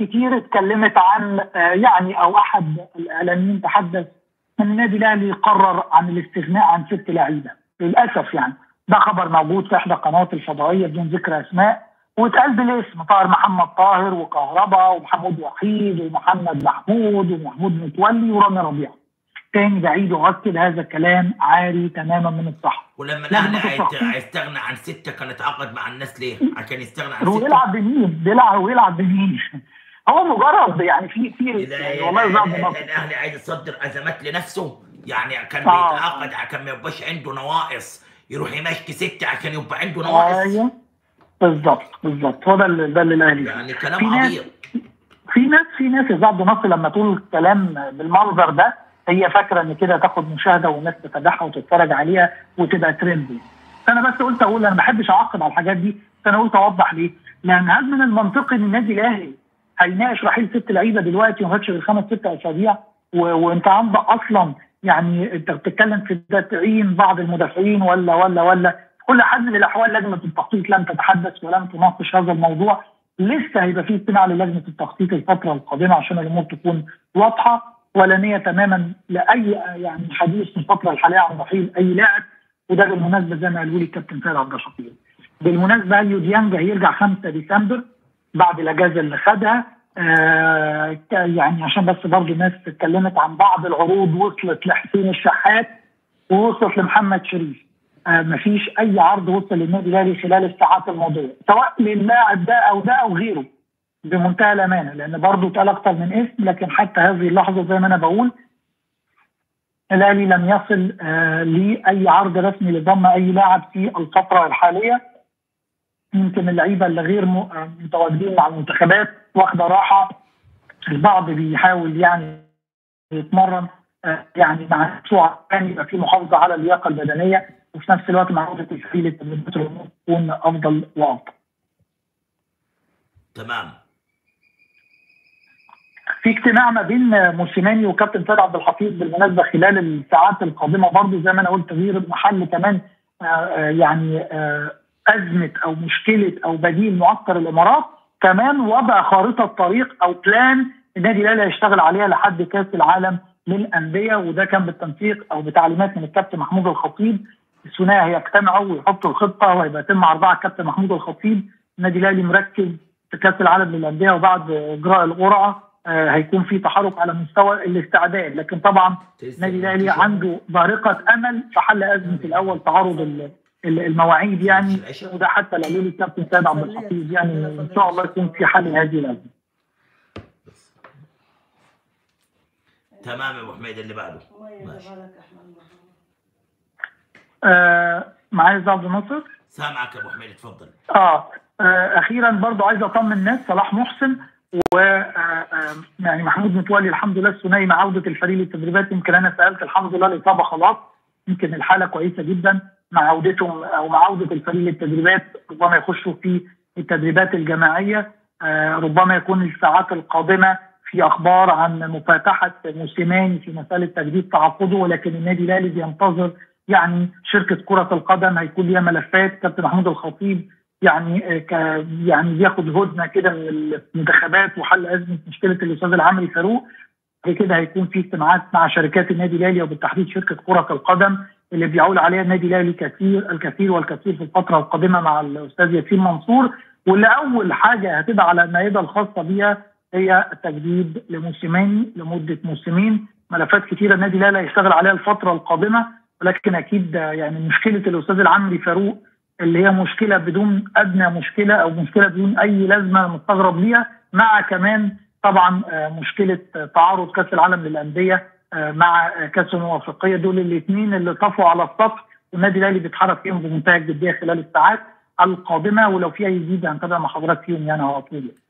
كتير اتكلمت عن آه، يعني او احد الاعلاميين تحدث ان النادي الاهلي قرر عن الاستغناء عن ست لعيبه للاسف يعني ده خبر موجود في احدى القنوات الفضائيه بدون ذكر اسماء واتقال بالاسم طاهر محمد طاهر وكهربا ومحمود وحيد ومحمد محمود ومحمود متولي ورامي ربيعه تاني بعيد واؤكد هذا الكلام عاري تماما من الصحه ولما لجنة الاهلي هيت- التخطيط. هيستغنى عن سته كان اتعاقد مع الناس ليه؟ عشان يستغنى عن هو سته يلعب بمين؟ بيلعب ويلعب بمين؟ هو مجرد يعني في في لا- يعني لا- والله لا- بعض لا- مصر الاهلي عايز يصدر ازمات لنفسه يعني كان آه. بيتعاقد عشان ما يبقاش عنده نواقص يروح يمشي سته عشان يبقى عنده نواقص ايوه بالظبط بالظبط هو ده اللي ده اللي الاهلي يعني في كلام ناس- عبيط في ناس في ناس يا عبد الناصر لما تقول كلام بالمنظر ده هي فاكره ان كده تاخد مشاهده والناس تتابعها وتتفرج عليها وتبقى ترند انا بس قلت اقول انا ما بحبش اعقب على الحاجات دي بس انا قلت اوضح ليه؟ لان هل من المنطقي ان النادي الاهلي هيناقش رحيل ست لعيبه دلوقتي وما فاتش غير خمس ست اسابيع و- وانت عندك اصلا يعني انت بتتكلم في ده تعيين بعض المدافعين ولا ولا ولا في كل حال من الاحوال لجنه التخطيط لم تتحدث ولم تناقش هذا الموضوع لسه هيبقى في اجتماع للجنه التخطيط الفتره القادمه عشان الامور تكون واضحه ولا نيه تماما لاي يعني حديث في الفتره الحاليه عن رحيل اي لاعب وده بالمناسبه زي ما قالوا لي الكابتن سيد عبد الحفيظ. بالمناسبه اليو ديانج هيرجع 5 ديسمبر بعد الاجازه اللي خدها آه ك- يعني عشان بس برضه الناس اتكلمت عن بعض العروض وصلت لحسين الشحات ووصلت لمحمد شريف آه مفيش اي عرض وصل للنادي الاهلي خلال الساعات الماضيه سواء للاعب ده او ده او غيره بمنتهى الامانه لان برضه اتقال اكتر من اسم لكن حتى هذه اللحظه زي ما انا بقول الاهلي لم يصل آه لاي عرض رسمي لضم اي لاعب في الفتره الحاليه يمكن اللعيبه اللي غير م- آه، متواجدين مع المنتخبات واخده راحه البعض بيحاول يعني يتمرن آه، يعني مع نفسه عشان يبقى في محافظه على اللياقه البدنيه وفي نفس الوقت مع عوده الفريق للتدريبات الامور تكون افضل وافضل. تمام في اجتماع ما بين موسيماني وكابتن سيد عبد الحفيظ بالمناسبه خلال الساعات القادمه برضه زي ما انا قلت تغيير محل كمان آه، آه، يعني آه، ازمه او مشكله او بديل معسكر الامارات كمان وضع خارطه طريق او بلان النادي الاهلي هيشتغل عليها لحد كاس العالم للانديه وده كان بالتنسيق او بتعليمات من الكابتن محمود الخطيب الثنائي هيجتمعوا ويحطوا الخطه وهيبقى يتم عرضها الكابتن محمود الخطيب النادي الاهلي مركز في كاس العالم للانديه وبعد اجراء القرعه آه، هيكون في تحرك على مستوى الاستعداد لكن طبعا النادي الاهلي عنده بارقه امل في حل ازمه الاول تعارض ال- ال- المواعيد يعني وده حتى اللي قالوا لي الكابتن سيد عبد الحفيظ يعني ان شاء الله يكون في حل هذه الازمه. تمام يا ابو حميد اللي بعده ماشي. ماشي. آه معايا عبد الناصر؟ سامعك يا ابو حميد اتفضل آه, اه اخيرا برضو عايز اطمن الناس صلاح محسن و آه، آه، يعني محمود متولي الحمد لله الثنائي مع عوده الفريق للتدريبات يمكن انا سالت الحمد لله الاصابه خلاص يمكن الحاله كويسه جدا مع عودتهم او مع عوده الفريق للتدريبات ربما يخشوا في التدريبات الجماعيه آه، ربما يكون الساعات القادمه في اخبار عن مفاتحه موسيماني في مساله تجديد تعاقده ولكن النادي الاهلي بينتظر يعني شركه كره القدم هيكون ليها ملفات كابتن محمود الخطيب يعني آه، ك يعني بياخد هدنه كده من المنتخبات وحل ازمه مشكله الاستاذ العمري فاروق بعد كده هيكون في اجتماعات مع شركات النادي الاهلي وبالتحديد شركه كره القدم اللي بيعول عليها النادي الاهلي كثير الكثير والكثير في الفتره القادمه مع الاستاذ ياسين منصور واللي اول حاجه هتبقى على المائده الخاصه بيها هي التجديد لموسمين لمده موسمين ملفات كثيره النادي الاهلي هيشتغل عليها الفتره القادمه ولكن اكيد آه، يعني مشكله الاستاذ العمري فاروق اللي هي مشكله بدون ادنى مشكله او مشكله بدون اي لازمه مستغرب ليها مع كمان طبعا آه، مشكله آه، تعارض كاس العالم للانديه آه، مع آه، كاس الموافقيه دول الاثنين اللي طفوا على السطح والنادي الاهلي بيتحرك فيهم بمنتهى الجديه خلال الساعات القادمه ولو في اي جديد هنتابع مع حضرتك فيهم يعني على طول